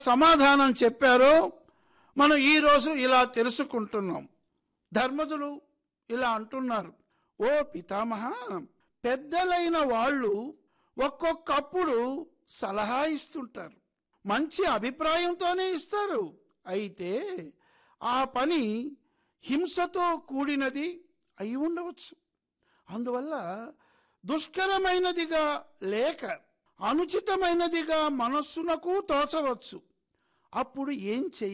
సమాధానం చెప్పారో మనం ఈరోజు ఇలా తెలుసుకుంటున్నాం ధర్మజులు ఇలా అంటున్నారు ఓ పితామహ పెద్దలైన వాళ్ళు ఒక్కొక్కప్పుడు సలహా ఇస్తుంటారు మంచి అభిప్రాయంతోనే ఇస్తారు అయితే ఆ పని హింసతో కూడినది అయి ఉండవచ్చు అందువల్ల దుష్కరమైనదిగా లేక అనుచితమైనదిగా మనస్సునకు తోచవచ్చు అప్పుడు ఏం చెయ్యాలి